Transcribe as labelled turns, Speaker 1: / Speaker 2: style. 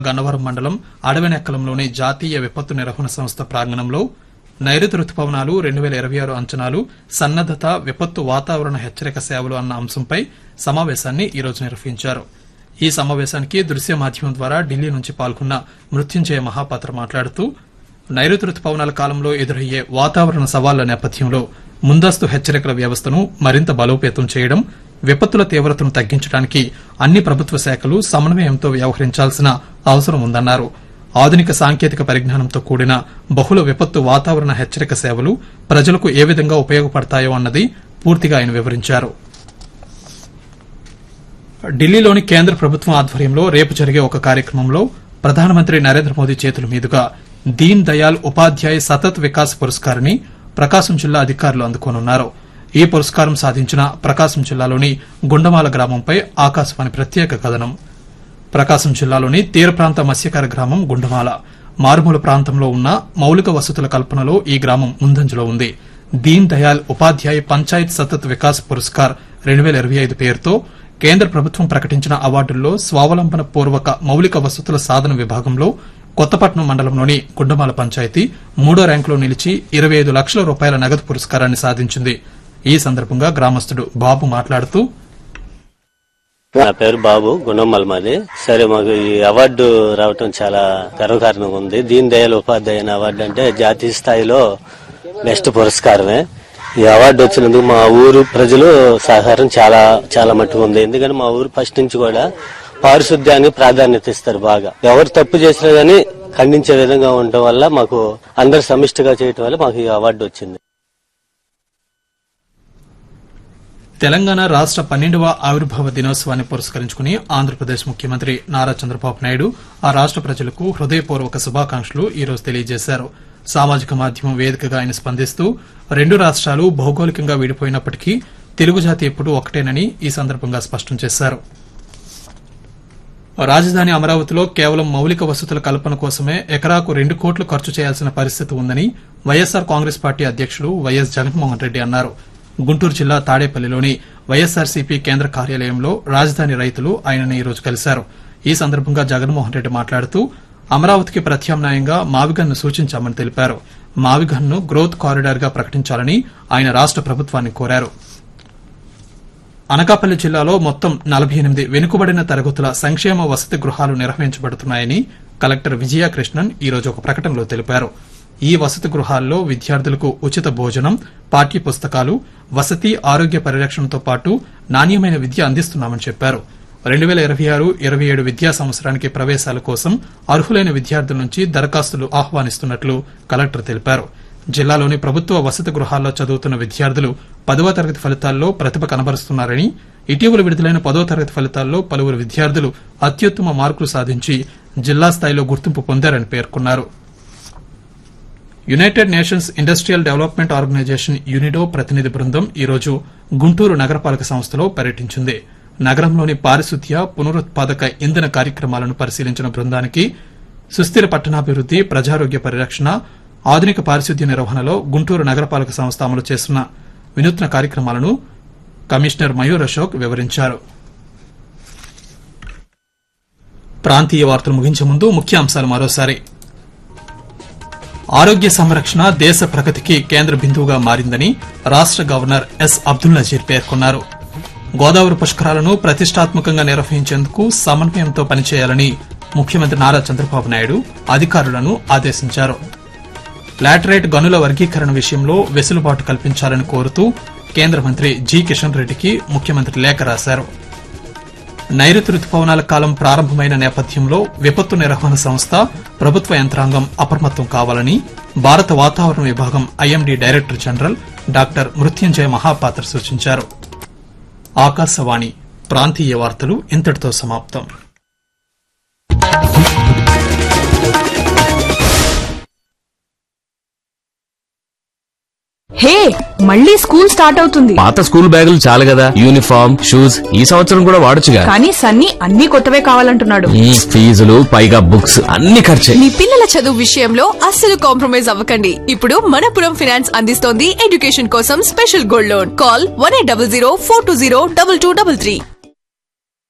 Speaker 1: గన్నవరం మండలం అడవినెక్కలంలోని జాతీయ విపత్తు నిర్వహణ సంస్థ ప్రాంగణంలో నైరుతి రుతుపవనాలు రెండు వేల ఇరవై ఆరు అంచనాలు సన్నద్దత విపత్తు వాతావరణ హెచ్చరిక సేవలు అన్న అంశంపై సమావేశాన్ని ఈ రోజు నిర్వహించారు ఈ సమావేశానికి దృశ్య మాధ్యమం ద్వారా ఢిల్లీ నుంచి పాల్గొన్న మృత్యుంజయ మహాపాత్ర మాట్లాడుతూ నైరుతి రుతుపవనాల కాలంలో ఎదురయ్యే వాతావరణ సవాళ్ల నేపథ్యంలో ముందస్తు హెచ్చరికల వ్యవస్థను మరింత బలోపేతం చేయడం విపత్తుల తీవ్రతను తగ్గించడానికి అన్ని ప్రభుత్వ శాఖలు సమన్వయంతో వ్యవహరించాల్సిన అవసరం ఉందన్నారు ఆధునిక సాంకేతిక పరిజ్ఞానంతో కూడిన బహుళ విపత్తు వాతావరణ హెచ్చరిక సేవలు ప్రజలకు ఏ విధంగా ఉపయోగపడతాయో అన్నది పూర్తిగా ఆయన వివరించారు ఢిల్లీలోని కేంద్ర ప్రభుత్వం ఆధ్వర్యంలో రేపు జరిగే ఒక కార్యక్రమంలో ప్రధానమంత్రి నరేంద్ర మోదీ చేతుల మీదుగా దీన్ దయాల్ ఉపాధ్యాయ సతత్ వికాస్ పురస్కార్ని ప్రకాశం జిల్లా అధికారులు అందుకోనున్నారు ఈ పురస్కారం సాధించిన ప్రకాశం జిల్లాలోని గుండమాల గ్రామంపై ఆకాశవాణి ప్రత్యేక కథనం ప్రకాశం జిల్లాలోని తీర ప్రాంత మత్స్యకార గ్రామం గుండమాల మారుమూల ప్రాంతంలో ఉన్న మౌలిక వసతుల కల్పనలో ఈ గ్రామం ముందంజలో ఉంది దీన్ దయాల్ ఉపాధ్యాయ పంచాయత్ సతత్ వికాస్ పురస్కార్ రెండు వేల ఇరవై ఐదు పేరుతో కేంద్ర ప్రభుత్వం ప్రకటించిన అవార్డుల్లో స్వావలంబన పూర్వక మౌలిక వసతుల సాధన విభాగంలో కొత్తపట్నం మండలంలోని గుండమాల పంచాయతీ మూడో ర్యాంకులో నిలిచి ఇరవై ఐదు లక్షల రూపాయల నగదు పురస్కారాన్ని సాధించింది ఈ సందర్భంగా గ్రామస్తుడు బాబు మాట్లాడుతూ
Speaker 2: నా పేరు బాబు గుణమ్మల్ మాది సరే మాకు ఈ అవార్డు రావటం చాలా గర్వకారణంగా ఉంది దీన్ దయాళ్ ఉపాధ్యాయుని అవార్డు అంటే జాతీయ స్థాయిలో బెస్ట్ పురస్కారమే ఈ అవార్డు వచ్చినందుకు మా ఊరు ప్రజలు సహకారం చాలా చాలా మట్టుకు ఉంది ఎందుకంటే మా ఊరు ఫస్ట్ నుంచి కూడా పారిశుద్ధ్యానికి ప్రాధాన్యత ఇస్తారు బాగా ఎవరు తప్పు చేసినా గానీ ఖండించే విధంగా ఉండటం వల్ల మాకు అందరు సమిష్టిగా చేయటం వల్ల మాకు ఈ అవార్డు వచ్చింది
Speaker 1: తెలంగాణ రాష్ట పన్నెండవ ఆవిర్భావ దినోత్సవాన్ని పురస్కరించుకుని ఆంధ్రప్రదేశ్ ముఖ్యమంత్రి నారా చంద్రబాబు నాయుడు ఆ రాష్ట ప్రజలకు హృదయపూర్వక శుభాకాంక్షలు ఈ రోజు తెలియజేశారు సామాజిక మాధ్యమం వేదికగా ఆయన స్పందిస్తూ రెండు రాష్ట్రాలు భౌగోళికంగా విడిపోయినప్పటికీ తెలుగు జాతి ఎప్పుడూ ఒకటేనని ఈ సందర్భంగా స్పష్టం చేశారు రాజధాని అమరావతిలో కేవలం మౌలిక వసతుల కల్పన కోసమే ఎకరాకు రెండు కోట్లు ఖర్చు చేయాల్సిన పరిస్థితి ఉందని వైఎస్సార్ కాంగ్రెస్ పార్టీ అధ్యక్షులు వైఎస్ జగన్మోహన్ రెడ్డి అన్నారు గుంటూరు జిల్లా తాడేపల్లిలోని వైఎస్సార్సీపీ కేంద్ర కార్యాలయంలో రాజధాని రైతులు ఆయనను ఈ రోజు కలిశారు ఈ సందర్భంగా జగన్మోహన్ రెడ్డి మాట్లాడుతూ అమరావతికి ప్రత్యామ్నాయంగా మావిగన్ను సూచించామని తెలిపారు మావిగన్ను గ్రోత్ కారిడార్ గా ప్రకటించాలని ఆయన రాష్ట ప్రభుత్వాన్ని కోరారు అనకాపల్లి జిల్లాలో మొత్తం నలభై ఎనిమిది వెనుకబడిన తరగతుల సంక్షేమ వసతి గృహాలు నిర్వహించబడుతున్నాయని కలెక్టర్ విజయకృష్ణన్ ఈ రోజు ఒక ప్రకటనలో తెలిపారు ఈ వసతి గృహాల్లో విద్యార్థులకు ఉచిత భోజనం పాఠ్య పుస్తకాలు వసతి ఆరోగ్య పరిరక్షణతో పాటు నాణ్యమైన విద్య అందిస్తున్నామని చెప్పారు రెండు వేల ఇరవై ఆరు ఇరవై ఏడు విద్యా సంవత్సరానికి ప్రవేశాల కోసం అర్హులైన విద్యార్థుల నుంచి దరఖాస్తులు ఆహ్వానిస్తున్నట్లు కలెక్టర్ తెలిపారు జిల్లాలోని ప్రభుత్వ వసతి గృహాల్లో చదువుతున్న విద్యార్థులు పదవ తరగతి ఫలితాల్లో ప్రతిభ కనబరుస్తున్నారని ఇటీవల విడుదలైన పదో తరగతి ఫలితాల్లో పలువురు విద్యార్థులు అత్యుత్తమ మార్కులు సాధించి జిల్లా స్థాయిలో గుర్తింపు పొందారని పేర్కొన్నారు United Nations Industrial Development Organization UNIDO ప్రతినిధి బృందం ఈ రోజు గుంటూరు నగరపాలక సంస్థలో పర్యటించింది నగరంలోని పారిశుద్ధ్య పునరుత్పాదక ఇంధన కార్యక్రమాలను పరిశీలించిన బృందానికి సుస్థిర పట్టణాభివృద్ది ప్రజారోగ్య పరిరక్షణ ఆధునిక పారిశుద్ధ్య నిర్వహణలో గుంటూరు నగరపాలక సంస్థ అమలు చేస్తున్న వినూత్న కార్యక్రమాలను కమిషనర్ మయూర్ అశోక్ వివరించారు ప్రాంతీయ వార్తలు ముగించే ముందు ముఖ్య అంశాలు మరోసారి ఆరోగ్య సంరక్షణ దేశ ప్రగతికి కేంద్ర బిందువుగా మారిందని రాష్ట గవర్నర్ ఎస్ అబ్దుల్ నజీర్ పేర్కొన్నారు గోదావరి పుష్కరాలను ప్రతిష్టాత్మకంగా నిర్వహించేందుకు సమన్వయంతో పనిచేయాలని ముఖ్యమంత్రి నారా చంద్రబాబు నాయుడు అధికారులను ఆదేశించారు లాటరైట్ గనుల వర్గీకరణ విషయంలో వెసులుబాటు కల్పించాలని కోరుతూ కేంద్ర మంత్రి జి కిషన్ రెడ్డికి ముఖ్యమంత్రి లేఖ రాశారు నైరుతి రుతుపవనాల కాలం ప్రారంభమైన నేపథ్యంలో విపత్తు నిర్వహణ సంస్థ ప్రభుత్వ యంత్రాంగం అప్రమత్తం కావాలని భారత వాతావరణ విభాగం IMD director general doctor Mrutyunjay Mohapatra సూచించారు ఆకాశవాణి ప్రాంతీయ వార్తలు ఇంతటితో సమాప్తం
Speaker 3: హే మళ్ళీ స్కూల్ స్టార్ట్ అవుతుంది
Speaker 4: పాత స్కూల్ బ్యాగులు చాలు కదా యూనిఫామ్ షూస్ ఈ సంవత్సరం కూడా వాడొచ్చుగా
Speaker 3: కానీ సన్నీ అన్ని కొత్తవే కావాలంటున్నాడు
Speaker 4: ఈ ఫీజులు పైగా బుక్స్ అన్ని ఖర్చే
Speaker 5: మీ పిల్లల చదువు విషయంలో అస్సలు కాంప్రమైజ్ అవ్వకండి ఇప్పుడు మనపురం ఫైనాన్స్ అందిస్తోంది ఎడ్యుకేషన్ కోసం special gold loan call one eight double zero four two zero double two double three